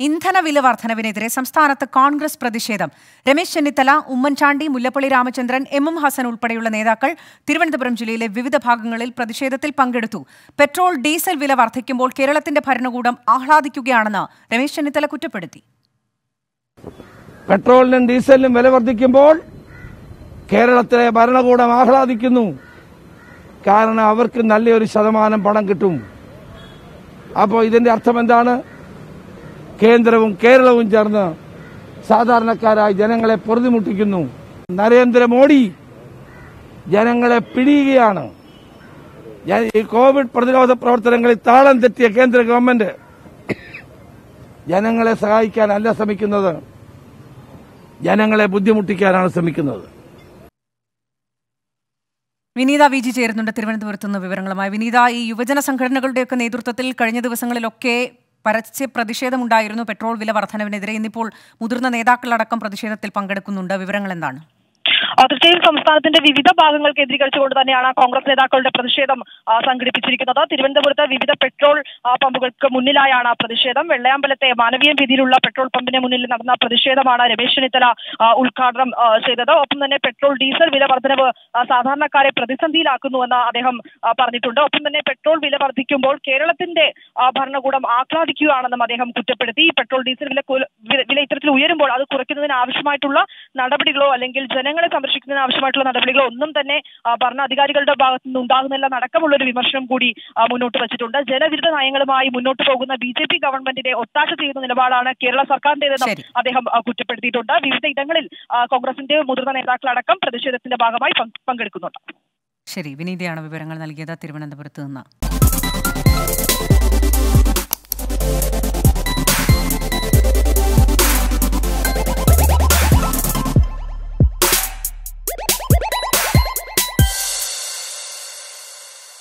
ഇന്ധനവില വർധനവിനെതിരെ സംസ്ഥാനത്ത് കോൺഗ്രസ് പ്രതിഷേധം രമേശ് ചെന്നിത്തല ഉമ്മൻചാണ്ടി മുല്ലപ്പള്ളി രാമചന്ദ്രൻ എം എം ഹസൻ ഉൾപ്പെടെയുള്ള നേതാക്കൾ തിരുവനന്തപുരം ജില്ലയിലെ വിവിധ ഭാഗങ്ങളിൽ പ്രതിഷേധത്തിൽ പങ്കെടുത്തു പെട്രോൾ ഡീസൽ വില വർദ്ധിക്കുമ്പോൾ കേരളത്തിന്റെ ഭരണകൂടം ആഹ്ലാദിക്കുകയാണെന്ന് രമേശ് ചെന്നിത്തല കുറ്റപ്പെടുത്തി പെട്രോളിനും ഡീസലിനും വില വർദ്ധിക്കുമ്പോൾ കേരളത്തിലെ ഭരണകൂടം ആഹ്ലാദിക്കുന്നു കാരണം അവർക്ക് നല്ലൊരു ശതമാനം പണം കിട്ടും അപ്പോൾ ഇതിന്റെ അർത്ഥം എന്താണ് കേന്ദ്രവും കേരളവും ചേർന്ന് സാധാരണക്കാരായ ജനങ്ങളെ പൊറുതിമുട്ടിക്കുന്നു നരേന്ദ്രമോദി ജനങ്ങളെ പിടിയുകയാണ് ഞാൻ ഈ കോവിഡ് പ്രതിരോധ പ്രവർത്തനങ്ങളിൽ താളം തെറ്റിയ കേന്ദ്ര ഗവൺമെന്റ് ജനങ്ങളെ സഹായിക്കാനല്ല ശ്രമിക്കുന്നത് ജനങ്ങളെ ബുദ്ധിമുട്ടിക്കാനാണ് ശ്രമിക്കുന്നത് വിനീത വി ജി ചേരുന്നുണ്ട് തിരുവനന്തപുരത്ത് നിന്ന് വിവരങ്ങളുമായി വിനീത ഈ യുവജന സംഘടനകളുടെയൊക്കെ നേതൃത്വത്തിൽ കഴിഞ്ഞ ദിവസങ്ങളിലൊക്കെ പരസ്യ പ്രതിഷേധമുണ്ടായിരുന്നു പെട്രോൾ വില വർധനവിനെതിരെ ഇന്നിപ്പോൾ മുതിർന്ന നേതാക്കളടക്കം പ്രതിഷേധത്തിൽ പങ്കെടുക്കുന്നുണ്ട് വിവരങ്ങൾ എന്താണ് ആ, തീർച്ചയായും സംസ്ഥാനത്തിന്റെ വിവിധ ഭാഗങ്ങൾ കേന്ദ്രീകരിച്ചുകൊണ്ട് തന്നെയാണ് കോൺഗ്രസ് നേതാക്കളുടെ പ്രതിഷേധം ആ, സംഘടിപ്പിച്ചിരിക്കുന്നത് തിരുവനന്തപുരത്ത് വിവിധ പെട്രോൾ ആ, പമ്പുകൾക്ക് മുന്നിലായാണ് ആ പ്രതിഷേധം വെള്ളയാമ്പലത്തെ മാനവീയ രീതിയിലുള്ള പെട്രോൾ പമ്പിന് മുന്നിൽ നടന്ന പ്രതിഷേധമാണ് രമേശ് ചെന്നിത്തല ആ, ഉദ്ഘാടനം ആ, ചെയ്തത് ഒപ്പം തന്നെ പെട്രോൾ ഡീസൽ വില വർധനവ് ആ, സാധാരണക്കാരെ പ്രതിസന്ധിയിലാക്കുന്നുവെന്ന് അദ്ദേഹം ആ, പറഞ്ഞിട്ടുണ്ട് ഒപ്പം തന്നെ പെട്രോൾ വില വർദ്ധിക്കുമ്പോൾ കേരളത്തിന്റെ ആ, ഭരണകൂടം ആഹ്ലാദിക്കുകയാണെന്നും അദ്ദേഹം കുറ്റപ്പെടുത്തി ഈ പെട്രോൾ ഡീസൽ വില കു- വില- വില ഇത്തരത്തിൽ ഉയരുമ്പോൾ അത് കുറയ്ക്കുന്നതിന് ആവശ്യമായിട്ടുള്ള നടപടികളോ അല്ലെങ്കിൽ ജനങ്ങളെ സംരക്ഷിക്കുന്നതിന് ആവശ്യമായിട്ടുള്ള നടപടികളോ ഒന്നും തന്നെ ആ, ഭരണാധികാരികളുടെ ഭാഗത്തു നിന്ന് ഉണ്ടാകുന്നില്ല അടക്കമുള്ള ഒരു വിമർശനം കൂടി ആ, മുന്നോട്ട് വെച്ചിട്ടുണ്ട് ജനവിരുദ്ധ നയങ്ങളുമായി മുന്നോട്ട് പോകുന്ന ബി ജെ പി ഗവൺമെന്റിനെ ഒത്താശ ചെയ്യുന്ന നിലപാടാണ് കേരള സർക്കാരിന്റേതെന്നും ശരി. അദ്ദേഹം ആ, കുറ്റപ്പെടുത്തിയിട്ടുണ്ട് വിവിധ ഇടങ്ങളിൽ ആ, കോൺഗ്രസിന്റെ മുതിർന്ന നേതാക്കളടക്കം പ്രതിഷേധത്തിന്റെ ഭാഗമായി പങ്ക്- പങ്കെടുക്കുന്നുണ്ട് ശരി വിനീതയാണ് വിവരങ്ങൾ നൽകിയത് തിരുവനന്തപുരത്ത് നിന്ന്